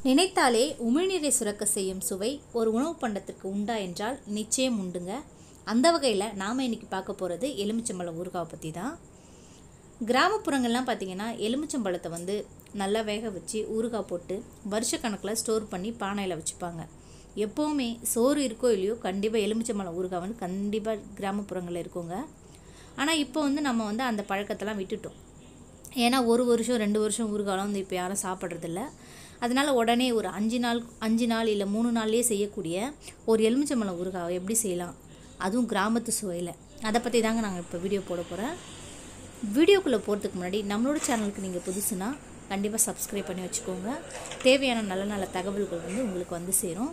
நினைத்தாலே உமிழ்நீரை சுரக்க செய்யும் சுவை ஒரு உணவு பண்டத்திற்கு உண்டா என்றால் நிச்சயம் உண்டுங்க அந்த வகையில் நாம் இன்னைக்கு பார்க்க போகிறது எலுமிச்சம்பழம் ஊறுகாவை பற்றி தான் கிராமப்புறங்கள்லாம் பார்த்தீங்கன்னா எலுமிச்சம்பழத்தை வந்து நல்லா வேக வச்சு ஊறுகாய் போட்டு வருஷக்கணக்கில் ஸ்டோர் பண்ணி பானையில் வச்சுப்பாங்க எப்போவுமே சோறு இருக்கோ இல்லையோ கண்டிப்பாக எலுமிச்சம்பழம் ஊறுகாய் வந்து கண்டிப்பாக கிராமப்புறங்களில் இருக்குங்க ஆனால் இப்போ வந்து நம்ம வந்து அந்த பழக்கத்தெல்லாம் விட்டுட்டோம் ஏன்னா ஒரு வருஷம் ரெண்டு வருஷம் ஊறுகாலம் வந்து இப்போ யாரும் சாப்பிட்றதில்ல அதனால உடனே ஒரு அஞ்சு நாள் அஞ்சு நாள் இல்லை மூணு நாள்லேயே செய்யக்கூடிய ஒரு எலுமிச்சம்பழம் ஊறுகாவை எப்படி செய்யலாம் அதுவும் கிராமத்து சுவையில் அதை பற்றி தாங்க நாங்கள் இப்போ வீடியோ போட போகிறேன் வீடியோக்குள்ளே போகிறதுக்கு முன்னாடி நம்மளோட சேனலுக்கு நீங்கள் புதுசுனா கண்டிப்பாக சப்ஸ்கிரைப் பண்ணி வச்சுக்கோங்க தேவையான நல்ல நல்ல தகவல்கள் வந்து உங்களுக்கு வந்து சேரும்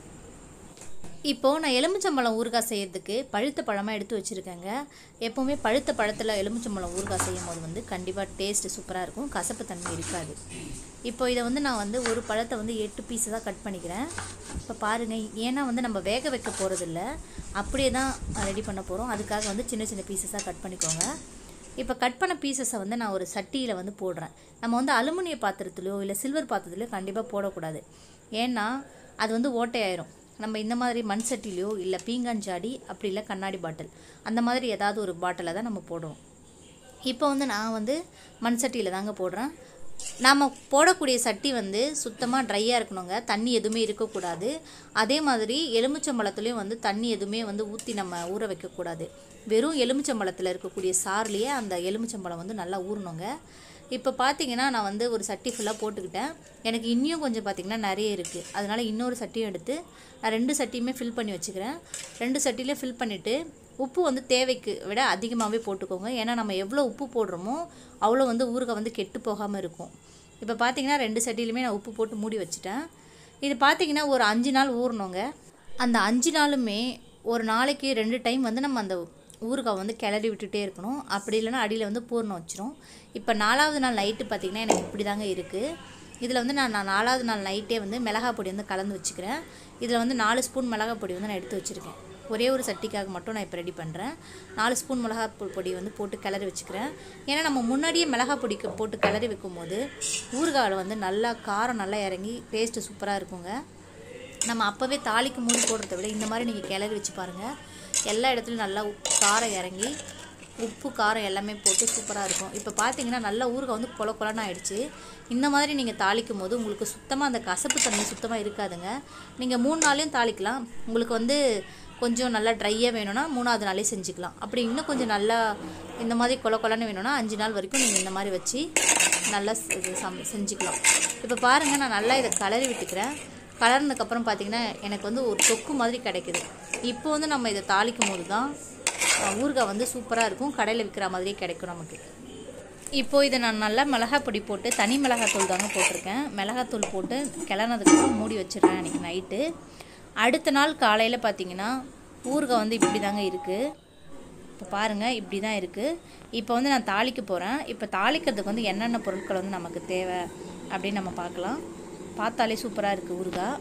இப்போது நான் எலுமிச்சம்பழம் ஊறுகாய் செய்யறதுக்கு பழுத்த பழமாக எடுத்து வச்சுருக்கேங்க எப்போவுமே பழுத்த பழத்தில் எலுமிச்சம்பழம் ஊறுகாய் செய்யும் போது வந்து கண்டிப்பாக டேஸ்ட்டு சூப்பராக இருக்கும் கசப்பு தன்மை இருக்காது இப்போ இதை வந்து நான் வந்து ஒரு பழத்தை வந்து எட்டு பீஸு தான் கட் பண்ணிக்கிறேன் இப்போ பாருங்கள் ஏன்னா வந்து நம்ம வேக வைக்க போகிறதில்ல அப்படியே தான் ரெடி பண்ண போகிறோம் அதுக்காக வந்து சின்ன சின்ன பீசஸாக கட் பண்ணிக்கோங்க இப்போ கட் பண்ண பீசஸை வந்து நான் ஒரு சட்டியில் வந்து போடுறேன் நம்ம வந்து அலுமினிய பாத்திரத்துலையோ இல்லை சில்வர் பாத்திரத்துலையோ கண்டிப்பாக போடக்கூடாது ஏன்னா அது வந்து ஓட்டையாயிரும் நம்ம இந்த மாதிரி மண் சட்டிலையோ இல்லை பீங்கான் ஜாடி அப்படி இல்லை கண்ணாடி பாட்டில் அந்த மாதிரி ஏதாவது ஒரு பாட்டிலை தான் நம்ம போடுவோம் இப்போ வந்து நான் வந்து மண் சட்டியில் தாங்க போடுறேன் நாம் போடக்கூடிய சட்டி வந்து சுத்தமாக ட்ரையாக இருக்கணுங்க தண்ணி எதுவுமே இருக்கக்கூடாது அதே மாதிரி எலுமிச்சம்பழத்துலேயும் வந்து தண்ணி எதுவுமே வந்து ஊற்றி நம்ம ஊற வைக்கக்கூடாது வெறும் எலுமிச்சம்பழத்தில் இருக்கக்கூடிய சார்லேயே அந்த எலுமிச்சம்பழம் வந்து நல்லா ஊறணுங்க இப்போ பார்த்தீங்கன்னா நான் வந்து ஒரு சட்டி ஃபுல்லாக போட்டுக்கிட்டேன் எனக்கு இன்னும் கொஞ்சம் பார்த்திங்கன்னா நிறைய இருக்குது அதனால் இன்னொரு சட்டியும் எடுத்து நான் ரெண்டு சட்டியுமே ஃபில் பண்ணி வச்சுக்கிறேன் ரெண்டு சட்டிலையும் ஃபில் பண்ணிவிட்டு உப்பு வந்து தேவைக்கு விட அதிகமாகவே போட்டுக்கோங்க ஏன்னா நம்ம எவ்வளோ உப்பு போடுறோமோ அவ்வளோ வந்து ஊறுகாய் வந்து கெட்டு போகாமல் இருக்கும் இப்போ பார்த்தீங்கன்னா ரெண்டு சட்டியிலுமே நான் உப்பு போட்டு மூடி வச்சுட்டேன் இது பார்த்தீங்கன்னா ஒரு அஞ்சு நாள் ஊறணுங்க அந்த அஞ்சு நாளுமே ஒரு நாளைக்கு ரெண்டு டைம் வந்து நம்ம அந்த ஊறுகாய் வந்து கிளறி விட்டுட்டே இருக்கணும் அப்படி இல்லைன்னா அடியில் வந்து பூர்ணம் வச்சிரும் இப்போ நாலாவது நாள் நைட்டு பார்த்திங்கன்னா எனக்கு இப்படி தாங்க இருக்குது இதில் வந்து நான் நான் நாலாவது நாள் நைட்டே வந்து மிளகா பொடி வந்து கலந்து வச்சுக்கிறேன் இதில் வந்து நாலு ஸ்பூன் மிளகா பொடி வந்து நான் எடுத்து வச்சுருக்கேன் ஒரே ஒரு சட்டிக்காக மட்டும் நான் இப்போ ரெடி பண்ணுறேன் நாலு ஸ்பூன் மிளகா பொடி வந்து போட்டு கிளறி வச்சுக்கிறேன் ஏன்னா நம்ம முன்னாடியே மிளகா பொடி போட்டு கிளறி வைக்கும்போது ஊறுகாயில் வந்து நல்லா காரம் நல்லா இறங்கி டேஸ்ட்டு சூப்பராக இருக்குங்க நம்ம அப்போவே தாளிக்கு மூடி போடுறத விட இந்த மாதிரி நீங்கள் கிளறி வச்சு பாருங்கள் எல்லா இடத்துலையும் நல்லா உப்பு காரம் இறங்கி உப்பு காரம் எல்லாமே போட்டு சூப்பராக இருக்கும் இப்போ பார்த்தீங்கன்னா நல்லா ஊறுகாய் வந்து கொல கொலன்னு ஆயிடுச்சு இந்த மாதிரி நீங்கள் தாளிக்கும் போது உங்களுக்கு சுத்தமாக அந்த கசப்பு தன்மை சுத்தமாக இருக்காதுங்க நீங்கள் மூணு நாளையும் தாளிக்கலாம் உங்களுக்கு வந்து கொஞ்சம் நல்லா ட்ரையாக வேணும்னா மூணாவது நாளே செஞ்சுக்கலாம் அப்படி இன்னும் கொஞ்சம் நல்லா இந்த மாதிரி கொல கொலன்னு வேணும்னா அஞ்சு நாள் வரைக்கும் நீங்கள் இந்த மாதிரி வச்சு நல்லா இது சம் செஞ்சுக்கலாம் இப்போ பாருங்கள் நான் நல்லா இதை கலரி விட்டுக்கிறேன் கலர்னதுக்கப்புறம் பார்த்தீங்கன்னா எனக்கு வந்து ஒரு தொக்கு மாதிரி கிடைக்குது இப்போ வந்து நம்ம இதை தாளிக்கும் போது தான் ஊறுகாய் வந்து சூப்பராக இருக்கும் கடையில் விற்கிற மாதிரியே கிடைக்கும் நமக்கு இப்போது இதை நான் நல்லா மிளகாய் பொடி போட்டு தனி மிளகாத்தூள் தாங்க போட்டிருக்கேன் மிளகாத்தூள் போட்டு கிளறதுக்கப்புறம் மூடி வச்சிடுறேன் அன்றைக்கி நைட்டு அடுத்த நாள் காலையில் பார்த்தீங்கன்னா ஊறுகாய் வந்து இப்படி தாங்க இருக்குது இப்போ பாருங்கள் இப்படி தான் இருக்குது இப்போ வந்து நான் தாளிக்க போகிறேன் இப்போ தாளிக்கிறதுக்கு வந்து என்னென்ன பொருட்கள் வந்து நமக்கு தேவை அப்படின்னு நம்ம பார்க்கலாம் பார்த்தாலே சூப்பராக இருக்குது ஊறுகாய்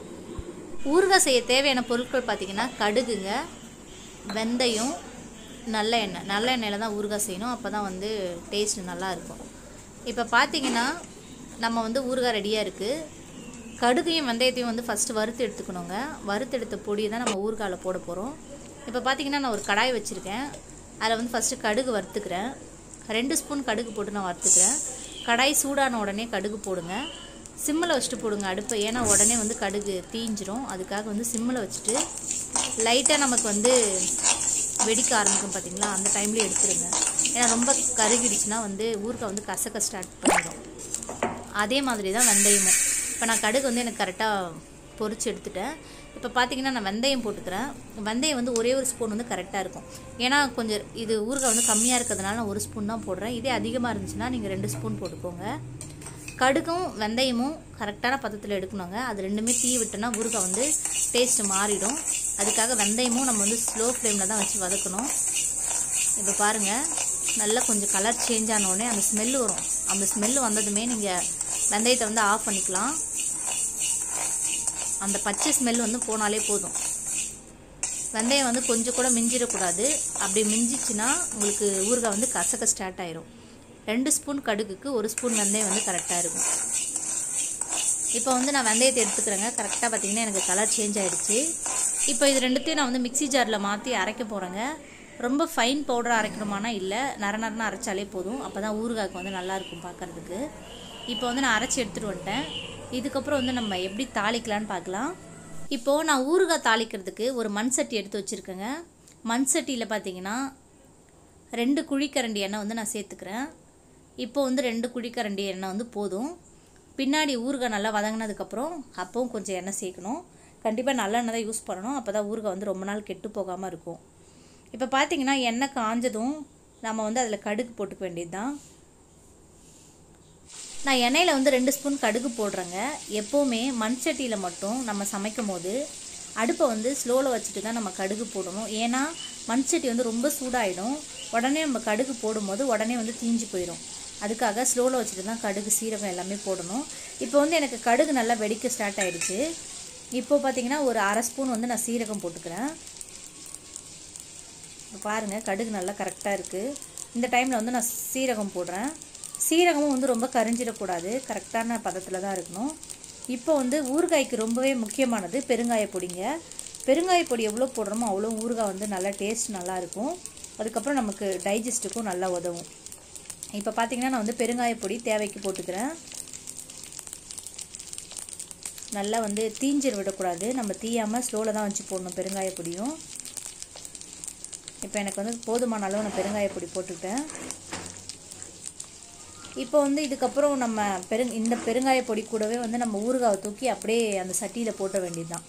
ஊறுகாய் செய்ய தேவையான பொருட்கள் பார்த்திங்கன்னா கடுகுங்க வெந்தயம் நல்ல எண்ணெய் நல்ல எண்ணெயில் தான் ஊறுகாய் செய்யணும் அப்போ தான் வந்து டேஸ்ட் நல்லா இருக்கும் இப்போ பார்த்தீங்கன்னா நம்ம வந்து ஊறுகாய் ரெடியாக இருக்குது கடுகையும் வெந்தயத்தையும் வந்து ஃபஸ்ட்டு வறுத்து எடுத்துக்கணுங்க வறுத்து எடுத்த பொடியை தான் நம்ம ஊறுகாயில் போட போகிறோம் இப்போ பார்த்தீங்கன்னா நான் ஒரு கடாய் வச்சுருக்கேன் அதில் வந்து ஃபஸ்ட்டு கடுகு வறுத்துக்கிறேன் ரெண்டு ஸ்பூன் கடுகு போட்டு நான் வறுத்துக்கிறேன் கடாய் சூடான உடனே கடுகு போடுங்க சிம்மில் வச்சுட்டு போடுங்க அடுப்பை ஏன்னா உடனே வந்து கடுகு தீஞ்சிரும் அதுக்காக வந்து சிம்மில் வச்சுட்டு லைட்டாக நமக்கு வந்து வெடிக்க ஆரம்பிக்கும் பார்த்தீங்களா அந்த டைம்லேயே எடுத்துருங்க ஏன்னா ரொம்ப கருகிடுச்சுன்னா வந்து ஊறுகாய் வந்து கசக்க ஸ்டார்ட் பண்ணிடும் அதே மாதிரி தான் வெந்தயமும் இப்போ நான் கடுகு வந்து எனக்கு கரெக்டாக பொறிச்சு எடுத்துட்டேன் இப்போ பார்த்தீங்கன்னா நான் வெந்தயம் போட்டுக்கிறேன் வெந்தயம் வந்து ஒரே ஒரு ஸ்பூன் வந்து கரெக்டாக இருக்கும் ஏன்னா கொஞ்சம் இது ஊறுகாய் வந்து கம்மியாக இருக்கிறதுனால நான் ஒரு ஸ்பூன் தான் போடுறேன் இதே அதிகமாக இருந்துச்சுன்னா நீங்கள் ரெண்டு ஸ்பூன் போட்டுக்கோங்க கடுகும் வெந்தயமும் கரெக்டான பதத்தில் எடுக்கணுங்க அது ரெண்டுமே தீ விட்டோன்னா ஊறுகாய் வந்து டேஸ்ட் மாறிடும் அதுக்காக வெந்தயமும் நம்ம வந்து ஸ்லோ ஃப்ளேமில் தான் வச்சு வதக்கணும் இப்போ பாருங்கள் நல்லா கொஞ்சம் கலர் சேஞ்ச் ஆனோடனே அந்த ஸ்மெல்லு வரும் அந்த ஸ்மெல்லு வந்ததுமே நீங்கள் வெந்தயத்தை வந்து ஆஃப் பண்ணிக்கலாம் அந்த பச்சை ஸ்மெல் வந்து போனாலே போதும் வெந்தயம் வந்து கொஞ்சம் கூட மிஞ்சிடக்கூடாது அப்படி மிஞ்சிச்சுன்னா உங்களுக்கு ஊறுகாய் வந்து கசக்க ஸ்டார்ட் ஆயிரும் ரெண்டு ஸ்பூன் கடுகுக்கு ஒரு ஸ்பூன் வெந்தயம் வந்து கரெக்டாக இருக்கும் இப்போ வந்து நான் வெந்தயத்தை எடுத்துக்கிறேங்க கரெக்டாக பார்த்தீங்கன்னா எனக்கு கலர் சேஞ்ச் ஆகிடுச்சு இப்போ இது ரெண்டுத்தையும் நான் வந்து மிக்ஸி ஜாரில் மாற்றி அரைக்க போகிறேங்க ரொம்ப ஃபைன் பவுடர் அரைக்கணுமானா இல்லை நர நரன்னு அரைச்சாலே போதும் அப்போ தான் ஊறுகாய்க்கு வந்து நல்லாயிருக்கும் பார்க்குறதுக்கு இப்போ வந்து நான் அரைச்சி எடுத்துகிட்டு வந்துட்டேன் இதுக்கப்புறம் வந்து நம்ம எப்படி தாளிக்கலான்னு பார்க்கலாம் இப்போது நான் ஊறுகாய் தாளிக்கிறதுக்கு ஒரு மண் சட்டி எடுத்து வச்சுருக்கேங்க மண் சட்டியில் பார்த்தீங்கன்னா ரெண்டு குழிக்கரண்டி எண்ணெய் வந்து நான் சேர்த்துக்கிறேன் இப்போ வந்து ரெண்டு குழிக்கரண்டி எண்ணெய் வந்து போதும் பின்னாடி ஊறுகாய் நல்லா வதங்கினதுக்கப்புறம் அப்பவும் கொஞ்சம் எண்ணெய் சேர்க்கணும் கண்டிப்பாக நல்லெண்ணெய் தான் யூஸ் பண்ணணும் அப்போ தான் ஊறுகாய் வந்து ரொம்ப நாள் கெட்டு போகாமல் இருக்கும் இப்போ பார்த்தீங்கன்னா எண்ணெய் காஞ்சதும் நம்ம வந்து அதில் கடுகு போட்டுக்க வேண்டியது தான் நான் எண்ணெயில் வந்து ரெண்டு ஸ்பூன் கடுகு போடுறேங்க எப்போவுமே மண் சட்டியில் மட்டும் நம்ம சமைக்கும் போது அடுப்பை வந்து ஸ்லோவில் வச்சுட்டு தான் நம்ம கடுகு போடணும் ஏன்னா மண் சட்டி வந்து ரொம்ப சூடாயிடும் உடனே நம்ம கடுகு போடும்போது உடனே வந்து தீஞ்சு போயிடும் அதுக்காக ஸ்லோவில் வச்சுட்டு தான் கடுகு சீரகம் எல்லாமே போடணும் இப்போ வந்து எனக்கு கடுகு நல்லா வெடிக்க ஸ்டார்ட் ஆகிடுச்சு இப்போ பார்த்தீங்கன்னா ஒரு அரை ஸ்பூன் வந்து நான் சீரகம் போட்டுக்கிறேன் இப்போ பாருங்கள் கடுகு நல்லா கரெக்டாக இருக்குது இந்த டைமில் வந்து நான் சீரகம் போடுறேன் சீரகமும் வந்து ரொம்ப கரிஞ்சிடக்கூடாது கரெக்டான பதத்தில் தான் இருக்கணும் இப்போ வந்து ஊறுகாய்க்கு ரொம்பவே முக்கியமானது பெருங்காய பொடிங்க பெருங்காய பொடி எவ்வளோ போடுறோமோ அவ்வளோ ஊறுகாய் வந்து நல்லா டேஸ்ட் நல்லாயிருக்கும் அதுக்கப்புறம் நமக்கு டைஜஸ்ட்டுக்கும் நல்லா உதவும் இப்போ பார்த்தீங்கன்னா நான் வந்து பெருங்காய பொடி தேவைக்கு போட்டுக்கிறேன் நல்லா வந்து தீஞ்சிட விடக்கூடாது நம்ம தீயாமல் ஸ்லோவில் தான் வச்சு போடணும் பெருங்காய பொடியும் இப்போ எனக்கு வந்து போதுமான அளவு நான் பெருங்காய பொடி போட்டுக்கிட்டேன் இப்போ வந்து இதுக்கப்புறம் நம்ம பெரு இந்த பெருங்காய பொடி கூடவே வந்து நம்ம ஊறுகாவை தூக்கி அப்படியே அந்த சட்டியில் போட்ட வேண்டியது தான்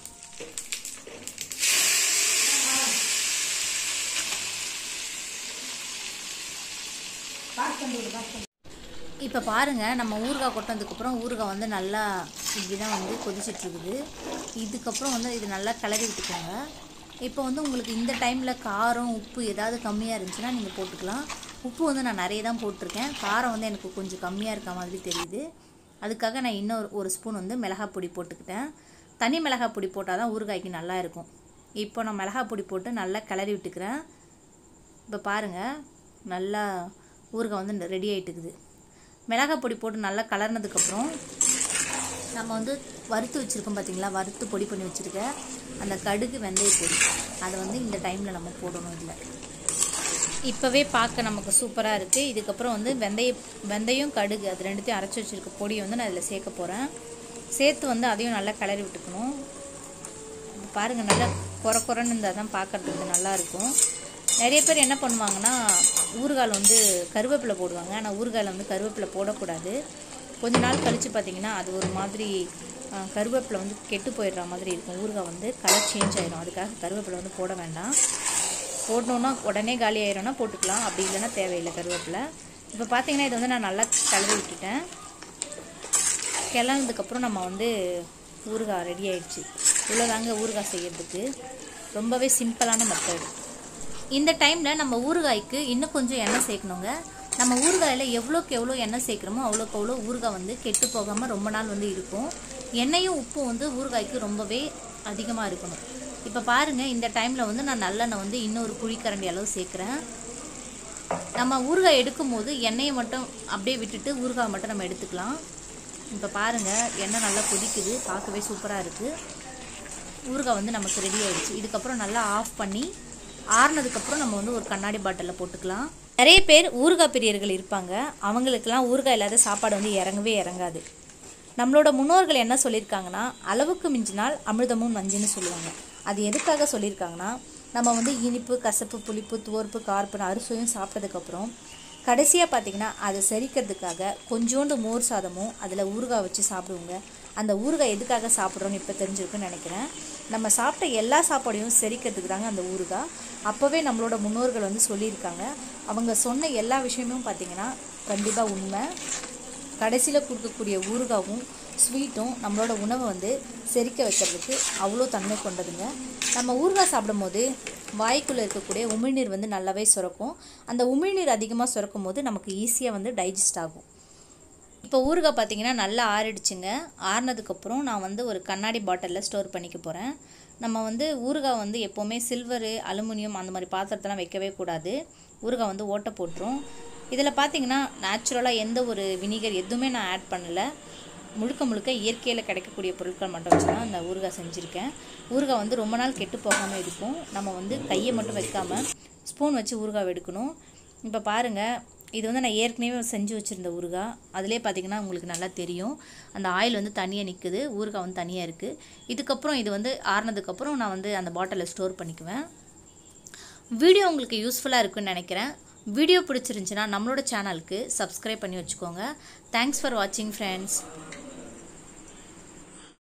இப்போ பாருங்கள் நம்ம ஊறுகாய் கொட்டினதுக்கப்புறம் ஊறுகாய் வந்து நல்லா இப்படி தான் வந்து கொதிச்சிட்ருக்குது இதுக்கப்புறம் வந்து இது நல்லா கிளறி விட்டுக்கோங்க இப்போ வந்து உங்களுக்கு இந்த டைமில் காரம் உப்பு ஏதாவது கம்மியாக இருந்துச்சுன்னா நீங்கள் போட்டுக்கலாம் உப்பு வந்து நான் நிறைய தான் போட்டிருக்கேன் காரம் வந்து எனக்கு கொஞ்சம் கம்மியாக இருக்க மாதிரி தெரியுது அதுக்காக நான் இன்னொரு ஒரு ஸ்பூன் வந்து மிளகாய் பொடி போட்டுக்கிட்டேன் தனி மிளகாய் பொடி போட்டால் தான் ஊறுகாய்க்கு நல்லா இருக்கும் இப்போ நான் மிளகாய் பொடி போட்டு நல்லா கிளறி விட்டுக்கிறேன் இப்போ பாருங்கள் நல்லா ஊறுகாய் வந்து ரெடி ஆகிட்டுக்குது மிளகாய் பொடி போட்டு நல்லா கலர்னதுக்கப்புறம் நம்ம வந்து வறுத்து வச்சுருக்கோம் பார்த்தீங்களா வறுத்து பொடி பண்ணி வச்சுருக்க அந்த கடுகு வெந்தய பொடி அதை வந்து இந்த டைமில் நம்ம போடணும் இதில் இப்போவே பார்க்க நமக்கு சூப்பராக இருக்குது இதுக்கப்புறம் வந்து வெந்தய வெந்தயம் கடுகு அது ரெண்டுத்தையும் அரைச்சி வச்சுருக்க பொடியை வந்து நான் இதில் சேர்க்க போகிறேன் சேர்த்து வந்து அதையும் நல்லா கிளறி விட்டுக்கணும் இப்போ பாருங்கள் நல்லா குறை குறைன்னு இருந்தால் தான் பார்க்குறதுக்கு நல்லாயிருக்கும் நிறைய பேர் என்ன பண்ணுவாங்கன்னா ஊறுகாயில் வந்து கருவேப்பிலை போடுவாங்க ஆனால் ஊறுகாயில் வந்து கருவேப்பிலை போடக்கூடாது கொஞ்ச நாள் கழித்து பார்த்தீங்கன்னா அது ஒரு மாதிரி கருவேப்பிலை வந்து கெட்டு போயிடுற மாதிரி இருக்கும் ஊறுகாய் வந்து கலர் சேஞ்ச் ஆயிடும் அதுக்காக கருவேப்பிலை வந்து போட வேண்டாம் போடணுன்னா உடனே காலி ஆயிரும்னா போட்டுக்கலாம் அப்படி இல்லைன்னா தேவையில்லை கருவேப்பிலை இப்போ பார்த்தீங்கன்னா இது வந்து நான் நல்லா கலரி விட்டுட்டேன் கிளறதுக்கப்புறம் நம்ம வந்து ஊறுகாய் ரெடி ஆயிடுச்சு இவ்வளோதாங்க ஊறுகாய் செய்யறதுக்கு ரொம்பவே சிம்பிளான மெத்தடு இந்த டைமில் நம்ம ஊறுகாய்க்கு இன்னும் கொஞ்சம் எண்ணெய் சேர்க்கணுங்க நம்ம ஊறுகாயில் எவ்வளோக்கு எவ்வளோ எண்ணெய் சேர்க்குறோமோ அவ்வளோக்கு அவ்வளோ ஊறுகாய் வந்து கெட்டு போகாமல் ரொம்ப நாள் வந்து இருக்கும் எண்ணெயும் உப்பும் வந்து ஊறுகாய்க்கு ரொம்பவே அதிகமாக இருக்கணும் இப்போ பாருங்கள் இந்த டைமில் வந்து நான் நல்லெண்ணெய் வந்து இன்னொரு குழிக்கரண்டி அளவு சேர்க்குறேன் நம்ம ஊறுகாய் எடுக்கும் போது எண்ணெயை மட்டும் அப்படியே விட்டுட்டு ஊறுகாய் மட்டும் நம்ம எடுத்துக்கலாம் இப்போ பாருங்கள் எண்ணெய் நல்லா கொதிக்குது பார்க்கவே சூப்பராக இருக்குது ஊறுகாய் வந்து நமக்கு ரெடி ஆயிடுச்சு இதுக்கப்புறம் நல்லா ஆஃப் பண்ணி ஆறுனதுக்கப்புறம் நம்ம வந்து ஒரு கண்ணாடி பாட்டிலில் போட்டுக்கலாம் நிறைய பேர் ஊறுகாய் பிரியர்கள் இருப்பாங்க அவங்களுக்கெல்லாம் ஊறுகாய் இல்லாத சாப்பாடு வந்து இறங்கவே இறங்காது நம்மளோட முன்னோர்கள் என்ன சொல்லியிருக்காங்கன்னா அளவுக்கு மிஞ்சினால் அமிர்தமும் நஞ்சுன்னு சொல்லுவாங்க அது எதுக்காக சொல்லியிருக்காங்கன்னா நம்ம வந்து இனிப்பு கசப்பு புளிப்பு துவர்ப்பு கார்ப்புன்னு அரிசியும் சாப்பிட்டதுக்கப்புறம் கடைசியாக பார்த்தீங்கன்னா அதை செரிக்கிறதுக்காக கொஞ்சோண்டு மோர் சாதமும் அதில் ஊறுகாய் வச்சு சாப்பிடுவோங்க அந்த ஊறுகாய் எதுக்காக சாப்பிட்றோன்னு இப்போ தெரிஞ்சிருக்குன்னு நினைக்கிறேன் நம்ம சாப்பிட்ட எல்லா சாப்பாடையும் செரிக்கிறதுக்கு தாங்க அந்த ஊறுகாய் அப்போவே நம்மளோட முன்னோர்கள் வந்து சொல்லியிருக்காங்க அவங்க சொன்ன எல்லா விஷயமும் பார்த்தீங்கன்னா கண்டிப்பாக உண்மை கடைசியில் கொடுக்கக்கூடிய ஊறுகாவும் ஸ்வீட்டும் நம்மளோட உணவை வந்து செரிக்க வைக்கிறதுக்கு அவ்வளோ தன்மை கொண்டதுங்க நம்ம ஊறுகாய் சாப்பிடும்போது வாய்க்குள்ளே இருக்கக்கூடிய உமிழ்நீர் வந்து நல்லாவே சுரக்கும் அந்த உமிழ்நீர் அதிகமாக சுரக்கும் போது நமக்கு ஈஸியாக வந்து டைஜஸ்ட் ஆகும் இப்போ ஊறுகாய் பார்த்தீங்கன்னா நல்லா ஆறிடுச்சுங்க ஆறினதுக்கப்புறம் நான் வந்து ஒரு கண்ணாடி பாட்டிலில் ஸ்டோர் பண்ணிக்க போகிறேன் நம்ம வந்து ஊறுகாய் வந்து எப்போவுமே சில்வரு அலுமினியம் அந்த மாதிரி பாத்திரத்தெல்லாம் வைக்கவே கூடாது ஊறுகாய் வந்து ஓட்டை போட்டுரும் இதில் பார்த்தீங்கன்னா நேச்சுரலாக எந்த ஒரு வினிகர் எதுவுமே நான் ஆட் பண்ணலை முழுக்க முழுக்க இயற்கையில் கிடைக்கக்கூடிய பொருட்கள் மட்டும் வச்சு தான் அந்த ஊறுகாய் செஞ்சுருக்கேன் ஊறுகாய் வந்து ரொம்ப நாள் கெட்டு போகாமல் இருக்கும் நம்ம வந்து கையை மட்டும் வைக்காமல் ஸ்பூன் வச்சு ஊறுகாய் எடுக்கணும் இப்போ பாருங்கள் இது வந்து நான் ஏற்கனவே செஞ்சு வச்சுருந்த ஊறுகாய் அதிலே பார்த்தீங்கன்னா உங்களுக்கு நல்லா தெரியும் அந்த ஆயில் வந்து தனியாக நிற்குது ஊறுகாய் வந்து தனியாக இருக்குது இதுக்கப்புறம் இது வந்து ஆறுனதுக்கப்புறம் நான் வந்து அந்த பாட்டிலில் ஸ்டோர் பண்ணிக்குவேன் வீடியோ உங்களுக்கு யூஸ்ஃபுல்லாக இருக்குன்னு நினைக்கிறேன் வீடியோ பிடிச்சிருந்துச்சுன்னா நம்மளோட சேனலுக்கு சப்ஸ்கிரைப் பண்ணி வச்சுக்கோங்க தேங்க்ஸ் ஃபார் வாட்சிங் ஃப்ரெண்ட்ஸ்